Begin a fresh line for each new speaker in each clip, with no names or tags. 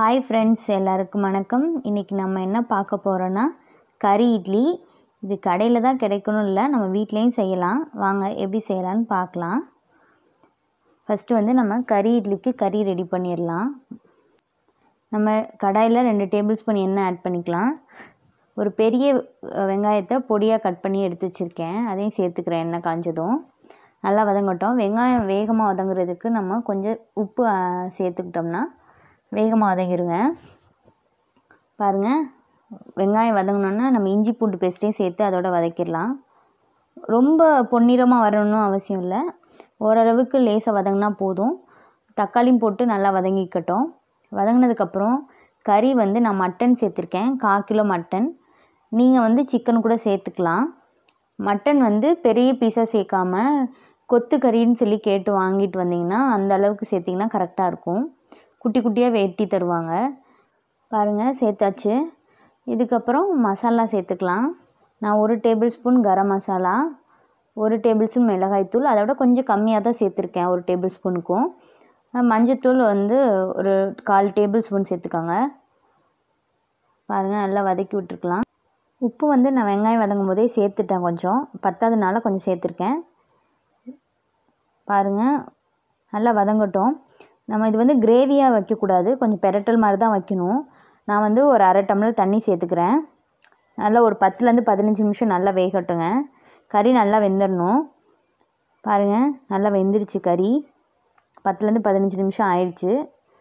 hi friends எல்லாருக்கும் வணக்கம் இன்றைக்கி நம்ம என்ன பார்க்க போகிறோன்னா கறி இட்லி இது கடையில் தான் கிடைக்கணும் இல்லை நம்ம வீட்லேயும் செய்யலாம் வாங்க எப்படி செய்யலான்னு பார்க்கலாம் ஃபஸ்ட்டு வந்து நம்ம கறி இட்லிக்கு கறி ரெடி பண்ணிடலாம் நம்ம கடாயில் ரெண்டு டேபிள் ஸ்பூன் எண்ணெய் ஆட் பண்ணிக்கலாம் ஒரு பெரிய அஹ், வெங்காயத்தை பொடியாக கட் பண்ணி எடுத்து வச்சுருக்கேன் அதையும் சேர்த்துக்கிறேன் எண்ணெய் காஞ்சதும் நல்லா வதங்கட்டும் வெங்காயம் வேகமாக வதங்குறதுக்கு நம்ம கொஞ்சம் உப்பு அஹ், சேர்த்துக்கிட்டோம்னா வேகமாக வதங்கிடுங்க பாருங்கள் வெங்காயம் வதங்கினோன்னா நம்ம இஞ்சி பூண்டு பேஸ்ட்டையும் சேர்த்து அதோட வதக்கிடலாம் ரொம்ப பொன்னிறமாக வரணும்னு அவசியம் இல்லை ஓரளவுக்கு லேசாக வதங்கினா போதும் தக்காளியும் போட்டு நல்லா வதங்கிக்கட்டும் வதங்கினதுக்கப்புறம் கறி வந்து நான் மட்டன் சேர்த்துருக்கேன் கால் கிலோ மட்டன் நீங்கள் வந்து சிக்கன் கூட சேர்த்துக்கலாம் மட்டன் வந்து பெரிய பீஸாக சேர்க்காம கொத்து கறின்னு சொல்லி கேட்டு வாங்கிட்டு வந்தீங்கன்னா அந்த அளவுக்கு சேர்த்திங்கன்னா கரெக்டாக இருக்கும் குட்டி குட்டியாக வெட்டி தருவாங்க பாருங்கள் சேர்த்தாச்சு இதுக்கப்புறம் மசாலா சேர்த்துக்கலாம் நான் ஒரு டேபிள் ஸ்பூன் கரம் மசாலா ஒரு டேபிள் ஸ்பூன் மிளகாய்த்தூள் அதை விட கொஞ்சம் கம்மியாக தான் சேர்த்துருக்கேன் ஒரு டேபிள் ஸ்பூனுக்கும் அஹ் மஞ்சத்தூள் வந்து ஒரு கால் டேபிள் ஸ்பூன் சேர்த்துக்கோங்க பாருங்கள் நல்லா வதக்கி விட்டுருக்கலாம் உப்பு வந்து நான் வெங்காயம் வதங்கும் போதே சேர்த்துட்டேன் கொஞ்சம் பத்தாதனால கொஞ்சம் சேர்த்துருக்கேன் பாருங்கள் நல்லா வதங்கட்டும் நம்ம இது வந்து கிரேவியாக வைக்கக்கூடாது கொஞ்சம் பெரட்டல் மாதிரி தான் வைக்கணும் நான் வந்து ஒரு அரை டம்ளர் தண்ணி சேர்த்துக்கிறேன் நல்லா ஒரு பத்துலேருந்து பதினஞ்சு நிமிஷம் நல்லா வேகட்டுங்க கறி நல்லா வெந்துடணும் பாருங்கள் நல்லா வெந்துருச்சு கறி பத்துலேருந்து பதினஞ்சு நிமிஷம் ஆயிடுச்சு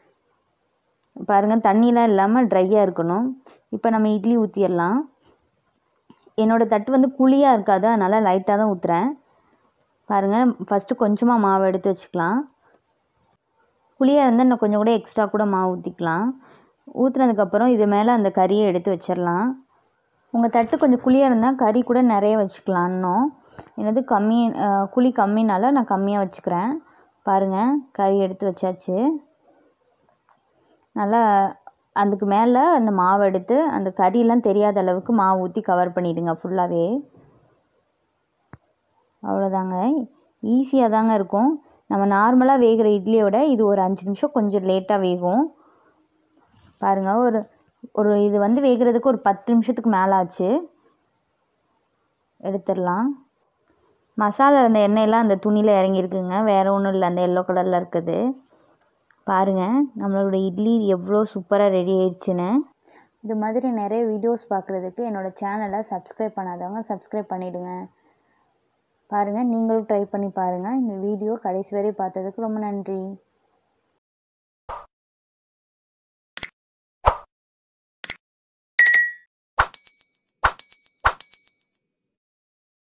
பாருங்கள் தண்ணிலாம் இல்லாமல் ட்ரையாக இருக்கணும் இப்போ நம்ம இட்லி ஊற்றிடலாம் என்னோடய தட்டு வந்து குழியாக இருக்காது அதனால் லைட்டாக தான் ஊற்றுறேன் பாருங்கள் ஃபஸ்ட்டு கொஞ்சமாக மாவு எடுத்து வச்சுக்கலாம் புளியாக இருந்தால் இன்னும் கொஞ்சம் கூட எக்ஸ்ட்ரா கூட மாவு ஊற்றிக்கலாம் ஊற்றுனதுக்கப்புறம் இது மேலே அந்த கறியை எடுத்து வச்சிடலாம் உங்கள் தட்டு கொஞ்சம் குழியாக இருந்தால் கறி கூட நிறைய வச்சுக்கலாம் இன்னும் எனது கம்மி அஹ், குழி கம்மினால நான் கம்மியாக வச்சுக்கிறேன் பாருங்கள் கறி எடுத்து வச்சாச்சு நல்லா அதுக்கு மேலே அந்த மாவு எடுத்து அந்த கறியெல்லாம் தெரியாத அளவுக்கு மாவு ஊற்றி கவர் பண்ணிவிடுங்க ஃபுல்லாகவே அவ்வளோதாங்க ஈஸியாக தாங்க இருக்கும் நம்ம நார்மலாக வேகிற இட்லியை விட இது ஒரு அஞ்சு நிமிஷம் கொஞ்சம் லேட்டாக வேகும் பாருங்கள் ஒரு ஒரு இது வந்து வேகிறதுக்கு ஒரு பத்து நிமிஷத்துக்கு மேலே ஆச்சு எடுத்துடலாம் மசாலா இருந்த எண்ணெயெல்லாம் அந்த துணியில் இறங்கியிருக்குங்க வேறு ஒன்றும் இல்லை அந்த எல்லோ கலரில் இருக்குது பாருங்கள் நம்மளோட இட்லி எவ்வளோ சூப்பராக ரெடி ஆயிடுச்சுன்னு இது மாதிரி நிறைய வீடியோஸ் பார்க்குறதுக்கு என்னோடய சேனலை சப்ஸ்கிரைப் பண்ணாதவங்க சப்ஸ்கிரைப் பண்ணிவிடுங்க பாருங்கள் நீங்களும் ட்ரை பண்ணி பாருங்கள் இந்த வீடியோ கடைசி வரை பார்த்ததுக்கு ரொம்ப நன்றி